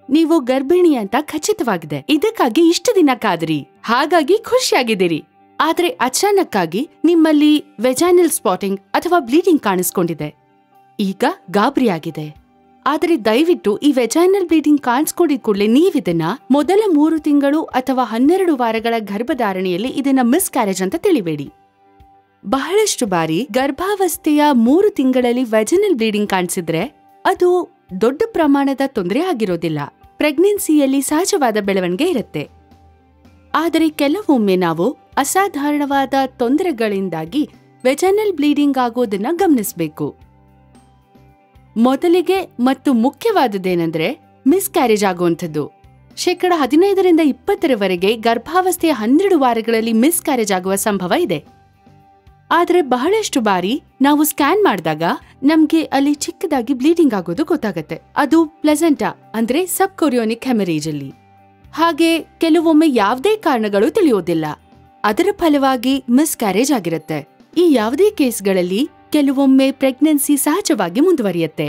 ನೀವು ಗರ್ಭಿಣಿ ಅಂತ ಖಚಿತವಾಗಿದೆ ಇದಕ್ಕಾಗಿ ಇಷ್ಟು ದಿನ ಕಾದ್ರಿ ಹಾಗಾಗಿ ಖುಷಿಯಾಗಿದ್ದೀರಿ ಆದ್ರೆ ಅಚಾನಕ್ಕಾಗಿ ನಿಮ್ಮಲ್ಲಿ ವೆಜೈನಲ್ ಸ್ಪಾಟಿಂಗ್ ಅಥವಾ ಬ್ಲೀಡಿಂಗ್ ಕಾಣಿಸ್ಕೊಂಡಿದೆ ಈಗ ಗಾಬರಿಯಾಗಿದೆ ಆದರೆ ದಯವಿಟ್ಟು ಈ ವೆಜೈನಲ್ ಬ್ಲೀಡಿಂಗ್ ಕಾಣಿಸ್ಕೊಂಡಿದ್ ಕೂಡಲೇ ನೀವಿದನ್ನ ಮೊದಲ ಮೂರು ತಿಂಗಳು ಅಥವಾ ಹನ್ನೆರಡು ವಾರಗಳ ಗರ್ಭಧಾರಣೆಯಲ್ಲಿ ಇದನ್ನ ಮಿಸ್ ಕ್ಯಾರೇಜ್ ಅಂತ ತಿಳಿಬೇಡಿ ಬಹಳಷ್ಟು ಬಾರಿ ಗರ್ಭಾವಸ್ಥೆಯ ಮೂರು ತಿಂಗಳಲ್ಲಿ ವೆಜನಲ್ ಬ್ಲೀಡಿಂಗ್ ಕಾಣಿಸಿದ್ರೆ ಅದು ದೊಡ್ಡ ಪ್ರಮಾಣದ ತೊಂದರೆ ಆಗಿರೋದಿಲ್ಲ ಪ್ರೆಗ್ನೆನ್ಸಿಯಲ್ಲಿ ಸಹಜವಾದ ಬೆಳವಣಿಗೆ ಇರುತ್ತೆ ಆದರೆ ಕೆಲವೊಮ್ಮೆ ನಾವು ಅಸಾಧಾರಣವಾದ ತೊಂದರೆಗಳಿಂದಾಗಿ ವೆಜನಲ್ ಬ್ಲೀಡಿಂಗ್ ಆಗೋದನ್ನ ಗಮನಿಸಬೇಕು ಮೊದಲಿಗೆ ಮತ್ತು ಮುಖ್ಯವಾದದ್ದೇನೆಂದ್ರೆ ಮಿಸ್ ಕ್ಯಾರೇಜ್ ಆಗುವಂಥದ್ದು ಶೇಕಡ ಹದಿನೈದರಿಂದ ಇಪ್ಪತ್ತರವರೆಗೆ ಗರ್ಭಾವಸ್ಥೆಯ ಹನ್ನೆರಡು ವಾರಗಳಲ್ಲಿ ಮಿಸ್ ಕ್ಯಾರೇಜ್ ಆಗುವ ಸಂಭವ ಇದೆ ಆದರೆ ಬಹಳಷ್ಟು ಬಾರಿ ನಾವು ಸ್ಕ್ಯಾನ್ ಮಾಡಿದಾಗ ನಮ್ಗೆ ಅಲ್ಲಿ ಚಿಕ್ಕದಾಗಿ ಬ್ಲೀಡಿಂಗ್ ಆಗೋದು ಗೊತ್ತಾಗತ್ತೆ ಅದು ಪ್ಲೆಸೆಂಟಾ ಅಂದ್ರೆ ಸಬ್ ಕೊರಿಯೋನಿಕ್ ಹೆಮರೇಜ್ ಅಲ್ಲಿ ಹಾಗೆ ಕೆಲವೊಮ್ಮೆ ಯಾವುದೇ ಕಾರಣಗಳು ತಿಳಿಯೋದಿಲ್ಲ ಅದರ ಫಲವಾಗಿ ಮಿಸ್ ಕ್ಯಾರೇಜ್ ಆಗಿರುತ್ತೆ ಈ ಯಾವುದೇ ಕೇಸ್ಗಳಲ್ಲಿ ಕೆಲವೊಮ್ಮೆ ಪ್ರೆಗ್ನೆನ್ಸಿ ಸಹಜವಾಗಿ ಮುಂದುವರಿಯುತ್ತೆ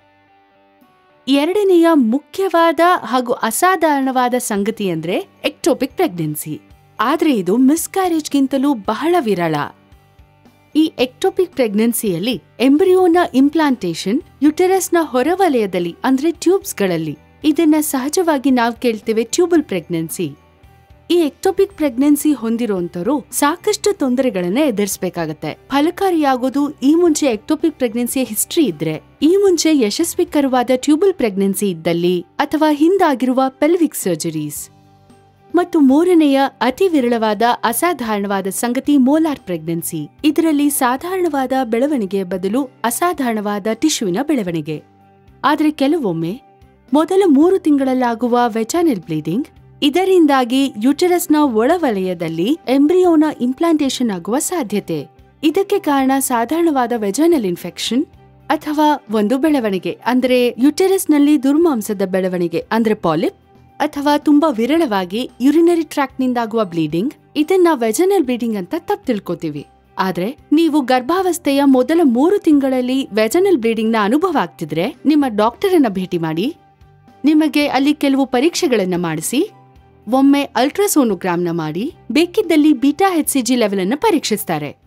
ಎರಡನೆಯ ಮುಖ್ಯವಾದ ಹಾಗೂ ಅಸಾಧಾರಣವಾದ ಸಂಗತಿ ಅಂದ್ರೆ ಎಕ್ಟೋಪಿಕ್ ಪ್ರೆಗ್ನೆನ್ಸಿ ಆದ್ರೆ ಇದು ಮಿಸ್ಕ್ಯಾರೇಜ್ಗಿಂತಲೂ ಬಹಳ ವಿರಳ ಈ ಎಕ್ಟೋಪಿಕ್ ಪ್ರೆಗ್ನೆನ್ಸಿಯಲ್ಲಿ ಎಂಬ್ರಿಯೋನ ಇಂಪ್ಲಾಂಟೇಶನ್ ಯುಟೆರಸ್ನ ಹೊರವಲಯದಲ್ಲಿ ಅಂದ್ರೆ ಟ್ಯೂಬ್ಸ್ಗಳಲ್ಲಿ ಇದನ್ನ ಸಹಜವಾಗಿ ನಾವು ಕೇಳ್ತೇವೆ ಟ್ಯೂಬಲ್ ಪ್ರೆಗ್ನೆನ್ಸಿ ಈ ಎಕ್ಟೋಪಿಕ್ ಪ್ರೆಗ್ನೆನ್ಸಿ ಹೊಂದಿರುವಂತರು ಸಾಕಷ್ಟು ತೊಂದರೆಗಳನ್ನ ಎದುರಿಸಬೇಕಾಗತ್ತೆ ಫಲಕಾರಿಯಾಗೋದು ಈ ಮುಂಚೆ ಎಕ್ಟೋಪಿಕ್ ಪ್ರೆಗ್ನೆನ್ಸಿಯ ಹಿಸ್ಟ್ರಿ ಇದ್ರೆ ಈ ಮುಂಚೆ ಯಶಸ್ವಿಕರವಾದ ಟ್ಯೂಬಲ್ ಪ್ರೆಗ್ನೆನ್ಸಿ ಇದ್ದಲ್ಲಿ ಅಥವಾ ಹಿಂದಾಗಿರುವ ಪೆಲ್ವಿಕ್ ಸರ್ಜರೀಸ್ ಮತ್ತು ಮೂರನೆಯ ಅತಿ ವಿರಳವಾದ ಅಸಾಧಾರಣವಾದ ಸಂಗತಿ ಮೋಲಾರ್ ಪ್ರೆಗ್ನೆನ್ಸಿ ಇದರಲ್ಲಿ ಸಾಧಾರಣವಾದ ಬೆಳವಣಿಗೆಯ ಬದಲು ಅಸಾಧಾರಣವಾದ ಟಿಶ್ಯುವಿನ ಬೆಳವಣಿಗೆ ಆದರೆ ಕೆಲವೊಮ್ಮೆ ಮೊದಲ ಮೂರು ತಿಂಗಳಲ್ಲಾಗುವ ವೆಚಾನಲ್ ಬ್ಲೀಡಿಂಗ್ ಇದರಿಂದಾಗಿ ಯುಟೆರಸ್ನ ಒಳವಲಯದಲ್ಲಿ ಎಂಬ್ರಿಯೋನ ಇಂಪ್ಲಾಂಟೇಶನ್ ಆಗುವ ಸಾಧ್ಯತೆ ಇದಕ್ಕೆ ಕಾರಣ ಸಾಧಾರಣವಾದ ವೆಜನಲ್ ಇನ್ಫೆಕ್ಷನ್ ಅಥವಾ ಒಂದು ಬೆಳವಣಿಗೆ ಅಂದ್ರೆ ಯುಟೆರಸ್ನಲ್ಲಿ ದುರ್ಮಾಂಸದ ಬೆಳವಣಿಗೆ ಅಂದ್ರೆ ಪಾಲಿಪ್ ಅಥವಾ ತುಂಬಾ ವಿರಳವಾಗಿ ಯುರಿನರಿ ಟ್ರ್ಯಾಕ್ನಿಂದಾಗುವ ಬ್ಲೀಡಿಂಗ್ ಇದನ್ನ ವೆಜನಲ್ ಬ್ಲೀಡಿಂಗ್ ಅಂತ ತಪ್ಪು ತಿಳ್ಕೊತೀವಿ ಆದ್ರೆ ನೀವು ಗರ್ಭಾವಸ್ಥೆಯ ಮೊದಲ ಮೂರು ತಿಂಗಳಲ್ಲಿ ವೆಜನಲ್ ಬ್ಲೀಡಿಂಗ್ ನ ಅನುಭವ ಆಗ್ತಿದ್ರೆ ನಿಮ್ಮ ಡಾಕ್ಟರ್ ಅನ್ನ ಭೇಟಿ ಮಾಡಿ ನಿಮಗೆ ಅಲ್ಲಿ ಕೆಲವು ಪರೀಕ್ಷೆಗಳನ್ನ ಮಾಡಿಸಿ ಒಮ್ಮೆ ಅಲ್ಟ್ರಾಸೋನೋಗ್ರಾಮ್ನ ಮಾಡಿ ಬೇಕಿದ್ದಲ್ಲಿ beta H C G level ಅನ್ನು ಪರೀಕ್ಷಿಸ್ತಾರೆ